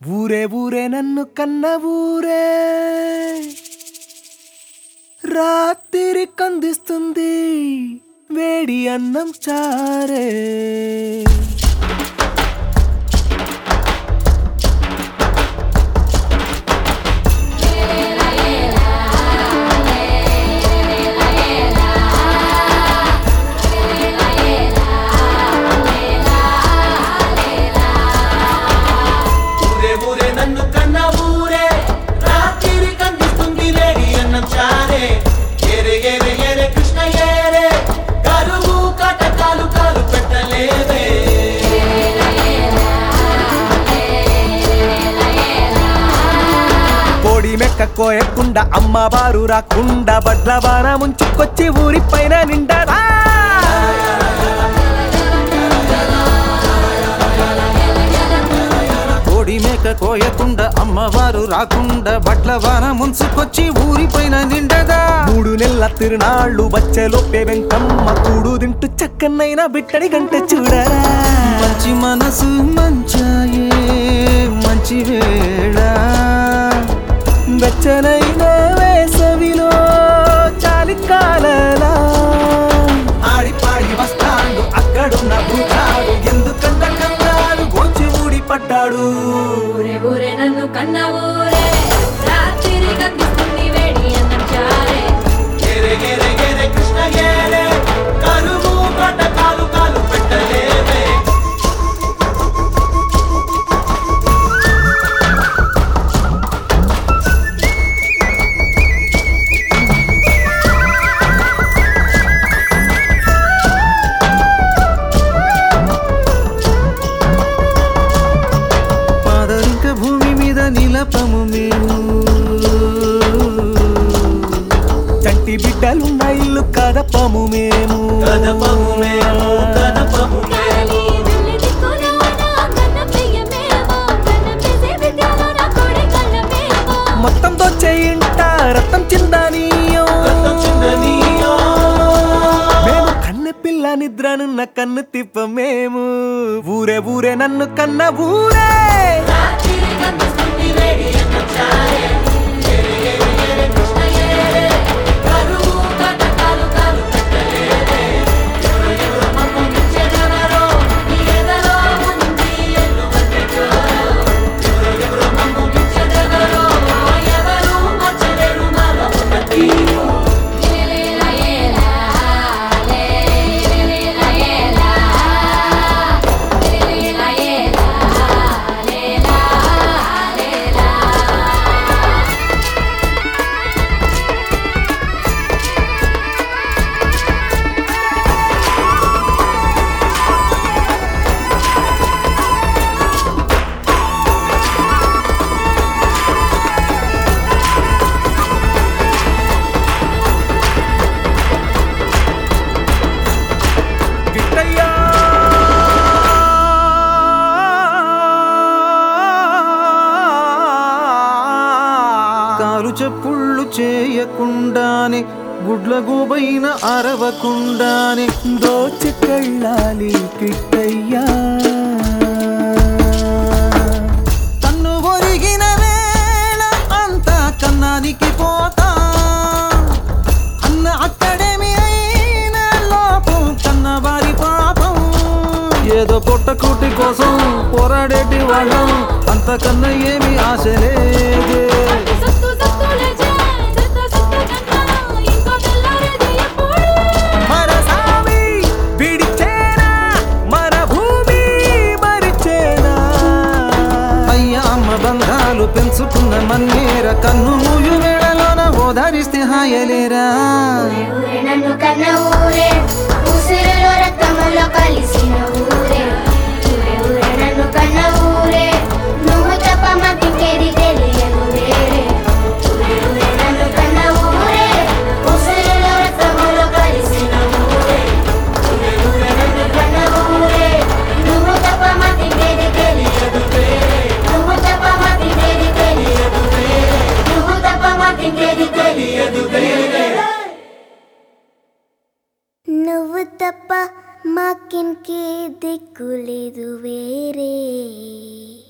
ఊరే ఊరే నన్ను కన్న ఊరే రాత్రి కందిస్తుంది వేడి అన్నం చారే ఊరే ఊరే నన్ను కన్న ఊరే రాత్రి కందిస్తుంది లేడి అన్నం చారే ఏరే ఏరే ఏరే కృష్ణ ఏరే కరువు కటకాలు కాలు పెట్టలేవే కోడి మెక్క కోయకుండా అమ్మవారు రాకుండా బడ్ల వాన ముంచుకొచ్చి ఊరి పైన నిండరా కోడి మేక కోయకుండా అమ్మవారు రాకుండా బట్ల వాన ముంచుకొచ్చి ఊరిపైన నిండగా మూడు నెలల తిరునాళ్ళు వచ్చేలోపే వెంకమ్మ కూడు తింటూ చక్కనైన బిట్టడి గంట చూడరా మంచి మనసు మంచాయే మంచి వేళ వెచ్చనైన వేసవిలో చాలికాలలా ఆడి పాడి వస్తాడు అక్కడున్న భూతాడు ఎందుకంత కంగారు గోచి ఊడి పడ్డాడు ఊరే ఊరే నన్ను కన్న ఊరే రాత్రి కందిస్తుంది వేడి అన్నం చారే ఏరే ఏరే ఏరే కృష్ణ ఏరే కరువు కటకాలు కాలు పెట్టలేవే పాదరింక భూమి మీద నిలపము మేము చంటి బిడ్డలున్న ఇల్లు కదపము మేము కదపము మేము కదపము మేము వెళ్ళి దిక్కులోన కన్న ప్రియమేమో కన్న చేసే విద్యలోన కొడి కళ్ళమేమో మొత్తం దొచ్చేయింట రక్తం చిందానీయం రక్తం చిందనీయో మేము కన్నె పిల్ల నిద్రనున్న కన్ను తిప్ప మేము ఊరే ఊరే నన్ను కన్న ఊరే రాత్రి కందిస్తుంది వేడి అన్నం చారే ఏరే ఏరే ఏరే కృష్ణ ఏరే కరువు కటకాలు కాలు పెట్టలేదే ఎవరు ఎవరు మమ్ము మించెదెవరో నీ ఎదలో ఉంది ఎల్లువెట్టెటో ఎవరు ఎవరు మమ్ము మించెదెవరో ఎవరు మచ్చలేరు మాలో ఉన్న తీరు ఏలేలా ఏలా లే ఏలేలా ఏలా ఏలేలా ఏలా లేలా లేలా గిట్టయ్యా కాలు చెప్పుళ్ళు చేయకుండానే గుడ్ల గూబైన అరవకుండానే దోచికెళ్ళాలి గిట్టయ్యా కన్ను ఒరిగిన వేళ అంతా కన్నానికి పోతా అన్న అక్కడేమి అయిన లోపం కన్నవారి పాపం ఏదో పొట్టకూటి కోసం పోరాడేటి వాళ్ళం అంతకన్నా ఏమి ఆశ లేదే సత్తు సత్తు లేచే సత్త సత్తు కన్నా ఇంకో తెల్లారేది ఎప్పుడు మన సామి విడిచేనా మన భూమి మరిచేనా అయ్య అమ్మ బంధాలు పెంచుకున్న మన్నేర కన్ను మూయు వేళలోన ఓదారిస్తే హాయలేరా ఊరే నన్ను కన్న ఊరే ఉసిరిలో రక్తములో కలిసిన ఊరే ఊరే ఊరే నన్ను కన్న ఊరే నువ్వు తప్ప మాకింకేది తెలియదు వేరే ఊరే ఊరే నన్ను కన్న ఊరే ఉసిరిలో రక్తములో కలిసిన ఊరే ఊరే ఊరే నన్ను కన్న ఊరే నువ్వు తప్ప మాకింకేది తెలియదు వేరే నువ్వు తప్ప మాకింకేది తెలియదు వేరే నువ్వు తప్ప మాకింకేది తెలియదు వేరే నువ్వు తప్ప మాకింకే దిక్కు లేదు వేరే